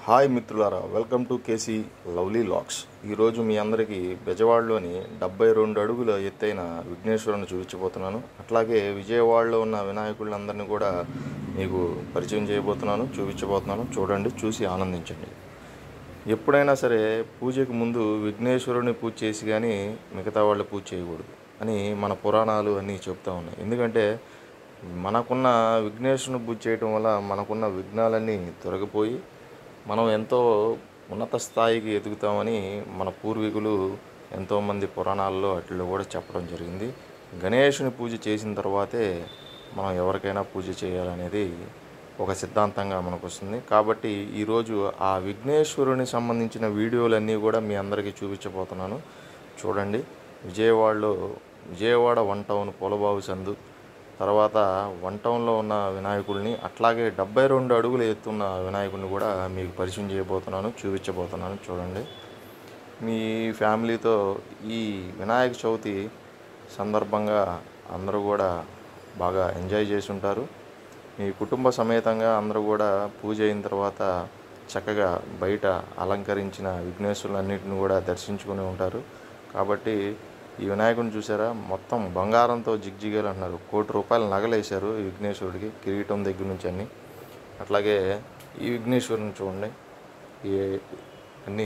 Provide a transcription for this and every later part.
hi మిత్రులారా welcome to KC lovely locks ఈరోజు మీ అందరికీ బెజవాడలోని డెబ్బై రెండు అడుగుల ఎత్తైన విఘ్నేశ్వరుని చూపించబోతున్నాను అట్లాగే విజయవాడలో ఉన్న వినాయకులందరినీ కూడా మీకు పరిచయం చేయబోతున్నాను చూపించబోతున్నాను చూడండి చూసి ఆనందించండి ఎప్పుడైనా సరే పూజకు ముందు విఘ్నేశ్వరుని పూజ చేసి కానీ మిగతా వాళ్ళు పూజ చేయకూడదు అని మన పురాణాలు అన్నీ చెప్తా ఉన్నాయి ఎందుకంటే మనకున్న విఘ్నేశ్వరుని పూజ చేయటం వల్ల మనకున్న విఘ్నాలన్నీ తొలగిపోయి మనం ఎంతో ఉన్నత స్థాయికి ఎదుగుతామని మన పూర్వీకులు ఎంతోమంది పురాణాల్లో వాటిల్లో కూడా చెప్పడం జరిగింది గణేషుని పూజ చేసిన తర్వాతే మనం ఎవరికైనా పూజ చేయాలనేది ఒక సిద్ధాంతంగా మనకు వస్తుంది కాబట్టి ఈరోజు ఆ విఘ్నేశ్వరుని సంబంధించిన వీడియోలన్నీ కూడా మీ అందరికీ చూపించబోతున్నాను చూడండి విజయవాడలో విజయవాడ వన్ టౌన్ పొలబావు సందు తర్వాత వన్ టౌన్లో ఉన్న వినాయకుడిని అట్లాగే డెబ్బై రెండు అడుగులు ఎత్తున్న వినాయకుడిని కూడా మీకు పరిచయం చేయబోతున్నాను చూపించబోతున్నాను చూడండి మీ ఫ్యామిలీతో ఈ వినాయక చవితి సందర్భంగా అందరూ కూడా బాగా ఎంజాయ్ చేసి ఉంటారు మీ కుటుంబ సమేతంగా అందరూ కూడా పూజ అయిన తర్వాత చక్కగా బయట అలంకరించిన విఘ్నేశ్వరులన్నింటిని కూడా దర్శించుకుని ఉంటారు కాబట్టి ఈ వినాయకుడిని చూసారా మొత్తం బంగారంతో జిగ్జిగేలు అంటున్నారు కోటి రూపాయలు నగలేశారు ఈ విఘ్నేశ్వరుడికి కిరీటం దగ్గర నుంచి అన్ని అట్లాగే ఈ విఘ్నేశ్వరుని చూడండి ఈ అన్నీ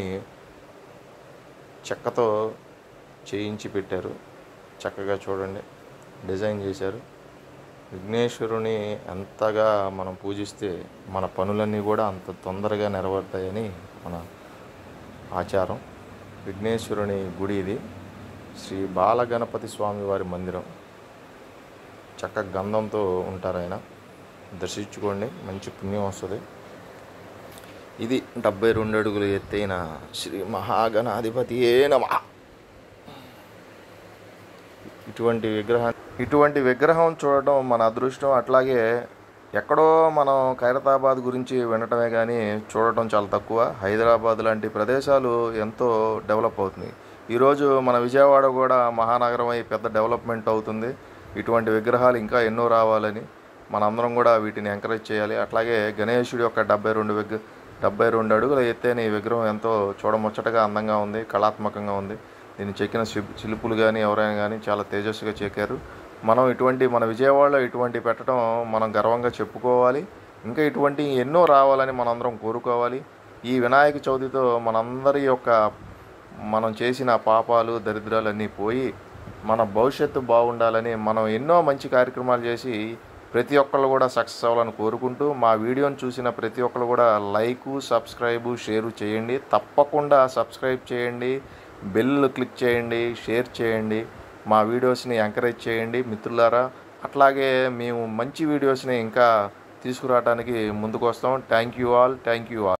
చెక్కతో చేయించి పెట్టారు చక్కగా చూడండి డిజైన్ చేశారు విఘ్నేశ్వరుని ఎంతగా మనం పూజిస్తే మన పనులన్నీ కూడా అంత తొందరగా నెరవేరుతాయని మన ఆచారం విఘ్నేశ్వరుని గుడి ఇది శ్రీ బాలగణపతి స్వామి వారి మందిరం చక్క గంధంతో ఉంటారు ఆయన దర్శించుకోండి మంచి పుణ్యం వస్తుంది ఇది డెబ్బై రెండు అడుగులు ఎత్తైన శ్రీ మహాగణాధిపతి ఏ నమ ఇటువంటి విగ్రహం ఇటువంటి విగ్రహం చూడటం మన అదృష్టం అట్లాగే ఎక్కడో మనం ఖైరతాబాద్ గురించి వినటమే కానీ చూడటం చాలా తక్కువ హైదరాబాద్ లాంటి ప్రదేశాలు ఎంతో డెవలప్ అవుతుంది ఈరోజు మన విజయవాడ కూడా మహానగరం అయి పెద్ద డెవలప్మెంట్ అవుతుంది ఇటువంటి విగ్రహాలు ఇంకా ఎన్నో రావాలని మనందరం కూడా వీటిని ఎంకరేజ్ చేయాలి అట్లాగే గణేశుడి యొక్క డెబ్బై రెండు విగ్ర డెబ్బై రెండు అడుగుల ఎత్తైన ఈ విగ్రహం ఎంతో చూడముచ్చటగా అందంగా ఉంది కళాత్మకంగా ఉంది దీన్ని చెక్కిన శిల్ప శిల్పులు కానీ ఎవరైనా కానీ చాలా తేజస్సుగా చెక్కారు మనం ఇటువంటి మన విజయవాడలో ఇటువంటి పెట్టడం మనం గర్వంగా చెప్పుకోవాలి ఇంకా ఇటువంటి ఎన్నో రావాలని మనందరం కోరుకోవాలి ఈ వినాయక చవితితో మనందరి యొక్క మనం చేసిన పాపాలు దరిద్రాలన్నీ పోయి మన భవిష్యత్తు బాగుండాలని మనం ఎన్నో మంచి కార్యక్రమాలు చేసి ప్రతి ఒక్కళ్ళు కూడా సక్సెస్ అవ్వాలని కోరుకుంటూ మా వీడియోని చూసిన ప్రతి ఒక్కళ్ళు కూడా లైకు సబ్స్క్రైబు షేరు చేయండి తప్పకుండా సబ్స్క్రైబ్ చేయండి బెల్ క్లిక్ చేయండి షేర్ చేయండి మా వీడియోస్ని ఎంకరేజ్ చేయండి మిత్రులారా అట్లాగే మేము మంచి వీడియోస్ని ఇంకా తీసుకురావడానికి ముందుకు వస్తాం thank you all thank you all